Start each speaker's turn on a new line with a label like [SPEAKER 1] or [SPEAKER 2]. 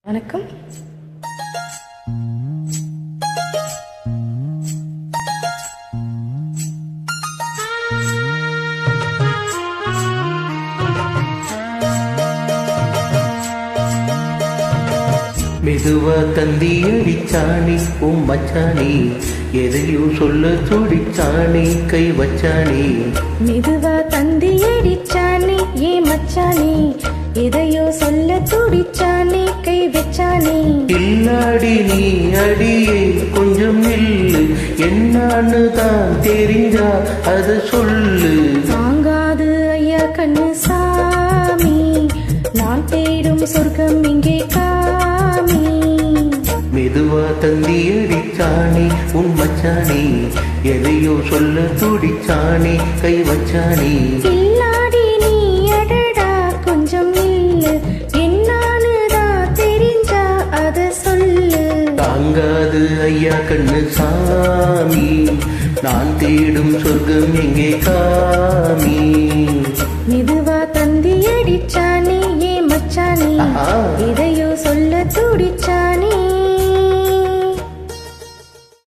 [SPEAKER 1] வணக்கம்
[SPEAKER 2] மெதுவா தந்தி அடிச்சானி உம் மச்சானி எதையோ சொல்ல துடிச்சானி கை வச்சானி
[SPEAKER 1] மெதுவா தந்தி அடிச்சானே ஏ மச்சானே எதையோ சொல்ல துடிச்சானே கை வச்சானே
[SPEAKER 2] இல்லாடி நீ அடியே கொஞ்சம் நில்லு என்னான்னு தான் தெரிஞ்சா அத சொல்லு
[SPEAKER 1] தாங்காது ஐயா கண்ணு சாமி நான் தேடும் சொர்க்கம் இங்கே காமி
[SPEAKER 2] மெதுவா தந்தி அடிச்சானி உன் மச்சானி எதையோ சொல்ல துடிச்சானி கை வச்சானி
[SPEAKER 1] இல்லாடி நீ அடடா கொஞ்சம் நில்லு என்னான்னு தான் தெரிஞ்சா அத சொல்லு
[SPEAKER 2] தாங்காது ஐயா கண்ணு சாமி நான் தேடும் சொர்க்கம் எங்கே காமி
[SPEAKER 1] மெதுவா தந்தி அடிச்சானே ஏ மச்சானே
[SPEAKER 2] ஆஹா.
[SPEAKER 1] எதையோ சொல்ல துடிச்சானே